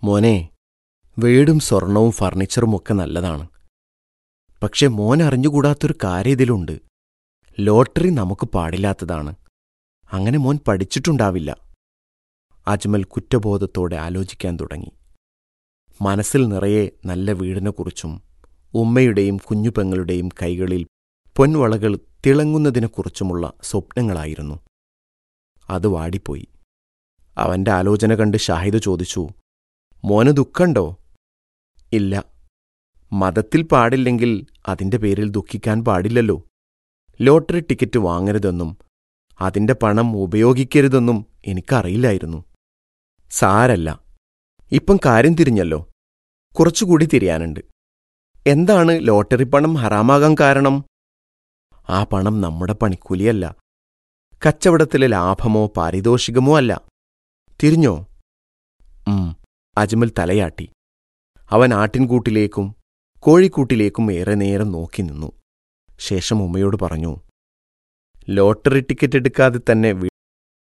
മോനെ വീടും സ്വർണവും ഫർണിച്ചറും ഒക്കെ നല്ലതാണ് പക്ഷെ മോൻ അറിഞ്ഞുകൂടാത്തൊരു കാര്യം ഇതിലുണ്ട് ലോട്ടറി നമുക്ക് പാടില്ലാത്തതാണ് അങ്ങനെ മോൻ പഠിച്ചിട്ടുണ്ടാവില്ല അജ്മൽ കുറ്റബോധത്തോടെ ആലോചിക്കാൻ തുടങ്ങി മനസ്സിൽ നിറയെ നല്ല വീടിനെക്കുറിച്ചും ഉമ്മയുടെയും കുഞ്ഞുപെങ്ങളുടെയും കൈകളിൽ പൊൻവളകൾ തിളങ്ങുന്നതിനെക്കുറിച്ചുമുള്ള സ്വപ്നങ്ങളായിരുന്നു അത് വാടിപ്പോയി അവന്റെ ആലോചന കണ്ട് ഷാഹിദ് ചോദിച്ചു മോന് ദുഃഖണ്ടോ ഇല്ല മതത്തിൽ പാടില്ലെങ്കിൽ അതിന്റെ പേരിൽ ദുഃഖിക്കാൻ പാടില്ലല്ലോ ലോട്ടറി ടിക്കറ്റ് വാങ്ങരുതെന്നും അതിന്റെ പണം ഉപയോഗിക്കരുതെന്നും എനിക്കറിയില്ലായിരുന്നു സാരല്ല ഇപ്പം കാര്യം തിരിഞ്ഞല്ലോ കുറച്ചുകൂടി തിരിയാനുണ്ട് എന്താണ് ലോട്ടറി പണം ഹറാമാകാൻ കാരണം ആ പണം നമ്മുടെ പണിക്കൂലിയല്ല കച്ചവടത്തിലെ ലാഭമോ പാരിതോഷികമോ അല്ല തിരിഞ്ഞോ ഉം അജ്മൽ തലയാട്ടി അവൻ ആട്ടിൻകൂട്ടിലേക്കും കോഴിക്കൂട്ടിലേക്കും ഏറെ നേരം നോക്കി നിന്നു ശേഷം ഉമ്മയോട് പറഞ്ഞു ലോട്ടറി ടിക്കറ്റ് എടുക്കാതെ തന്നെ